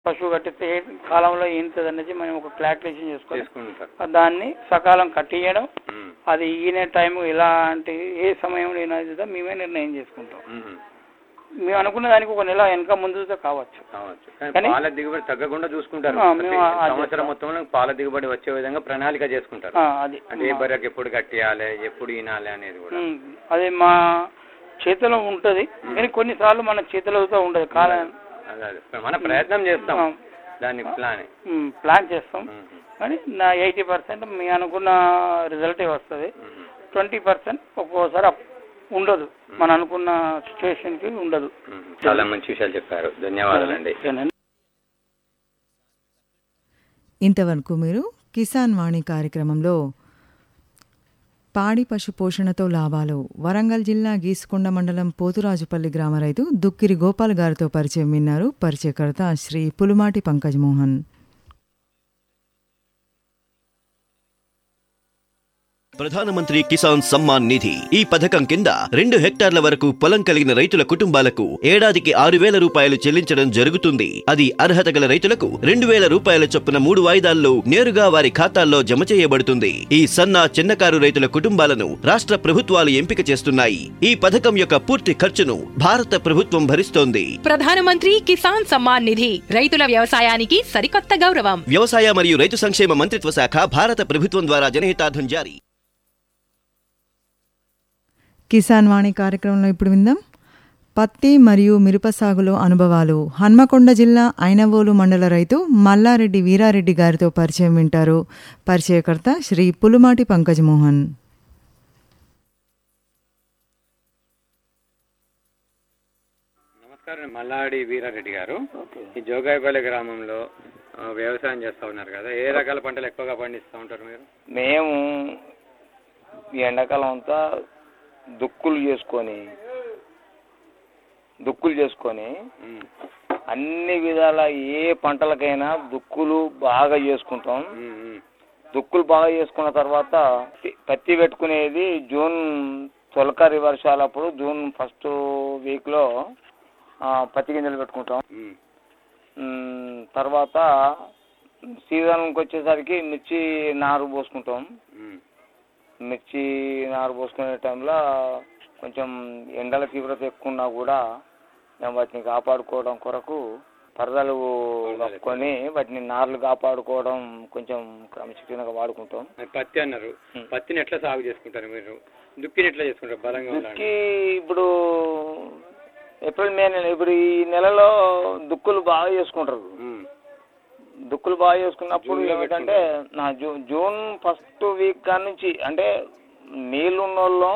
పశువు కట్టితే ఏ కాలంలో ఈనుతుంది అనేది మనం ఒక క్లారిఫికేషన్ చేసుకోవాలి చేసుకుంటారు దాన్ని సకాలం కట్టియడం ఉమ్, అది ఈనే టైం ఎలాంటి ఏ సమయంలో ఈనదో మేమే నిర్ణయం చేసుకుంటాం ఉమ్, మేము అనుకున్న దానికి ఒక నెల వెనక ముందుతో కావచ్చు కావచ్చు కానీ కానీ- పాల దిగుబడి తగ్గకుండా చూసుకుంటారు ఆ, ప్రతి మేము అది సంవత్సరం చేస్తాం. మొత్తంలో పాల దిగుబడి వచ్చే విధంగా ప్రణాళిక చేసుకుంటారు ఆ, అది అంటే ఏ బర్రెకి ఎప్పుడు కట్టియాలి ఎప్పుడు ఈనాలి అనేది కూడా ఉమ్, అది మా చేతిలో ఉంటుంది కానీ కొన్నిసార్లు మన చేతిలోతో ఉండదు కాలం అదే అదే. మన ప్రయత్నం చేస్తాం దాని ప్లాన్ ఉమ్, ప్లాన్ చేస్తాం కానీ నా ఎయిటీ పర్సెంట్ మీ అనుకున్న రిజల్టే వస్తుంది ట్వంటీ పర్సెంట్ ఒక్కోసారి అప్- ఉండదు మనం అనుకున్న సిచ్యువేషన్కి ఉండదు చాలా మంచి విషయాలు చెప్పారు ధన్యవాదాలండి ఓకేనండి. ఇంతవరకు మీరు కిసాన్ వాణి కార్యక్రమంలో పాడి పశు పోషణతో లాభాలు వరంగల్ జిల్లా గీసుకొండ మండలం పోతురాజుపల్లి గ్రామ రైతు దుక్కిరి గోపాల్ గారితో పరిచయం విన్నారు పరిచయకర్త శ్రీ పులుమాటి పంకజ్ మోహన్ ప్రధానమంత్రి కిసాన్ సమ్మాన్ నిధి ఈ పథకం కింద రెండు హెక్టార్ల వరకు పొలం కలిగిన రైతుల కుటుంబాలకు ఏడాదికి ఆరు వేల రూపాయలు చెల్లించడం జరుగుతుంది అది అర్హత గల రైతులకు రెండు వేల రూపాయల చొప్పున మూడు వాయిదాల్లో నేరుగా వారి ఖాతాల్లో జమ చేయబడుతుంది ఈ సన్న చిన్నకారు రైతుల కుటుంబాలను రాష్ట్ర ప్రభుత్వాలు ఎంపిక చేస్తున్నాయి ఈ పథకం యొక్క పూర్తి ఖర్చును భారత ప్రభుత్వం భరిస్తోంది ప్రధానమంత్రి కిసాన్ సమ్మాన్ నిధి రైతుల వ్యవసాయానికి సరికొత్త గౌరవం వ్యవసాయ మరియు రైతు సంక్షేమ మంత్రిత్వ శాఖ భారత ప్రభుత్వం ద్వారా జనహితార్థం జారీ కిసాన్ వాణి కార్యక్రమంలో ఇప్పుడు విందాం పత్తి మరియు మిరప సాగులో అనుభవాలు హన్మకొండ జిల్లా ఐనవోలు మండల రైతు మల్లారెడ్డి వీరారెడ్డి గారితో పరిచయం వింటారు పరిచయకర్త శ్రీ పులుమాటి పంకజ్ మోహన్ నమస్కారం మల్లాడి వీరారెడ్డి గారు ఈ జోగాయపల్లి గ్రామంలో ఆ, వ్యవసాయం చేస్తా ఉన్నారు కదా ఏ రకాల పంటలు ఎక్కువగా పండిస్తూ ఉంటారు మీరు మేము ఈ ఎండాకాలం అంతా దుక్కులు చేసుకొని దుక్కులు చేసుకొని ఉమ్, అన్ని విధాల ఏ పంటలకైనా దుక్కులు బాగా చేసుకుంటాం ఉమ్, ఉమ్, దుక్కులు బాగా చేసుకున్న తర్వాత పత్తి- పత్తి పెట్టుకునేది జూన్ తొలకరి వర్షాలప్పుడు జూన్ ఫస్ట్ వీక్లో పత్తి గింజలు పెట్టుకుంటాం ఉమ్, ఉమ్, తర్వాత సీజన్కి వచ్చేసరికి మిర్చి నారు పోసుకుంటాం ఉమ్, మిర్చి నారు పోసుకునే టైంలో కొంచెం ఎండల తీవ్రత ఎక్కువ ఉన్నా కూడా మేము వాటిని కాపాడుకోవడం కొరకు పరదలు కప్పుకొని వాటిని నార్లు కాపాడుకోవడం కొంచెం క్రమశిక్షణగా వాడుకుంటాం మరి పత్తి అన్నారు పత్తిని ఎట్లా సాగు చేసుకుంటారు మీరు దుక్కిని ఎట్లా చేసుకుంటారు బలంగా ఉండాలి దుక్కి ఇప్పుడు ఏప్రిల్ మే నెల ఇప్పుడు ఈ నెలలో దుక్కులు బాగా చేసుకుంటారు ఉమ్, దుక్కులు బాగా చేసుకున్నప్పుడు జూన్లో ఏమిటంటే నా జూ జూన్ ఫస్ట్ వీక్ కాడ నుంచి అంటే నీళ్ళు ఉన్న వాళ్ళు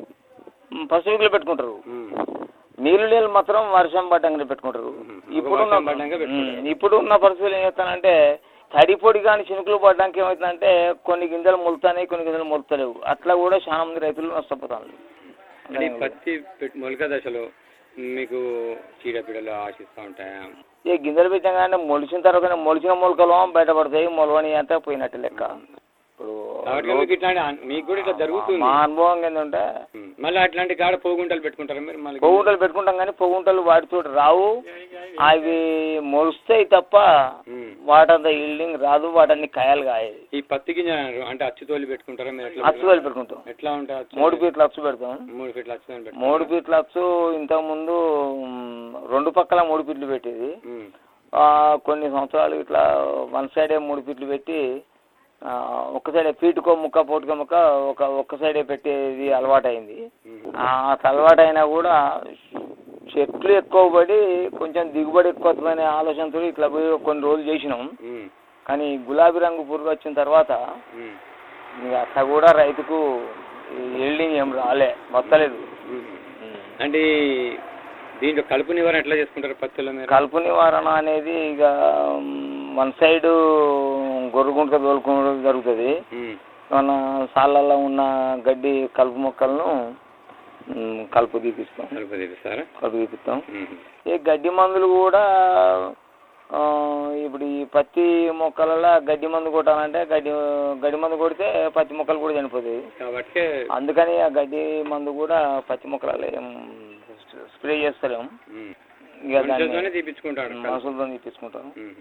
ఫస్ట్ వీక్లో పెట్టుకుంటారు ఉమ్, నీళ్ళు నీళ్ళు మాత్రం వర్షం పడ్డంగానే పెట్టుకుంటారు మ్మ్. ఇప్పుడున్న వర్షం పడ్డాక పెట్టుకుంటారు. మ్మ్. ఇప్పుడున్న పరిస్థితులు ఏం చేస్తానంటే తడి పొడి కానీ చినుకులు పడ్డానికి ఏమవుతుందంటే కొన్ని గింజలు మొలుతాయి కొన్ని గింజలు మొలుతలేవు అట్లా కూడా చాలా మంది రైతులు నష్టపోతారు అంటే ఈ పత్తి పెట్- మొలక దశలో మీకు చీడపీడలు ఆశిస్తూ ఉంటాయా ఈ గింజలు పెట్టాం కానీ మొలిచిన తర్వాత మొలిచిన మొలకలు బయటపడతాయి మొలవని అంతా పోయినట్టు లెక్క ఇప్పుడు కాబట్టి మీకు ఇట్లాంటి అన్- మీకు కూడా ఇట్లా జరుగుతుంది మా అనుభవం ఏంటంటే ఉమ్, మళ్ళీ అట్లాంటి కాడ పోగుంటలు పెట్టుకుంటారా మీరు మళ్ళీ పొగుంటలు పెట్టుకుంటాం కానీ పొగుంటలు వాటితో రావు అవి మొలుస్తాయి తప్ప ఉమ్. వాటంత ఈల్డింగ్ రాదు వాటన్ని కాయలు కాయదు ఈ పత్తి గింజ అన్నారు అంటే అచ్చుతోలి పెట్టుకుంటారా మీరు ఎట్లా అచ్చు వేలు పెట్టుకుంటాం ఎట్లా ఉంటా అచ్చు? మూడు ఫీట్ల అచ్చు పెడతాం మూడు ఫీట్ల అచ్చుతోని పెట్టుకుంటారా? మూడు ఫీట్ల అచ్చు ఇంతకుముందు మ్, రెండు పక్కల మూడు ఫీట్లు పెట్టేది ఉమ్, ఆ, కొన్ని సంవత్సరాలు ఇట్లా వన్ సైడే మూడు ఫీట్లు పెట్టి ఆ, ఒక్క సైడే ఫీటుకో ముక్క పోటుకో ముక్క ఒక ఒక్క సైడే పెట్టేది అలవాటైంది ఉమ్. ఆ, అట్లా అలవాటైనా కూడా చెట్లు ఎక్కువ పడి కొంచెం దిగుబడి ఎక్కువ వస్తుందనే ఆలోచనతో ఇట్లా పోయి కొన్ని రోజులు చేసినాం ఉమ్, కానీ గులాబీ రంగు పురుగు వచ్చిన తర్వాత ఉమ్, ఇక అట్లా కూడా రైతుకు ఎల్డింగ్ ఏం రాలే వస్తలేదు ఉమ్. అంటే ఈ దీంట్లో కలుపు నివారణ ఎట్లా చేసుకుంటారు పత్తిలో మీరు కలుపు నివారణ అనేది ఇక వన్ సైడ్ గొర్రెగుంట తోలుకోవడం జరుగుతుంది ఉమ్, మన సాళ్ళల్లో ఉన్న గడ్డి కలుపు మొక్కలను మ్, కలుపు తీపిస్తాం కలుపు తీపిస్తారా కలుపు తీపిస్తాం ఉమ్, ఈ గడ్డి మందులు కూడా ఆ, ఇప్పుడు ఈ పత్తి మొక్కలలో గడ్డి మందు కొట్టాలంటే గడ్డి గడ్డి మందు కొడితే పత్తి మొక్కలు కూడా చనిపోతాయి కాబట్టి అందుకని ఆ గడ్డి మందు కూడా పత్తి మొక్కలలో ఏం స్ప్రే చేస్తలేం ఉమ్, ఇక దాన్ని మనుషులతోనే తీపించుకుంటాడు మనుషులతో తీపించుకుంటాను మ్మ్.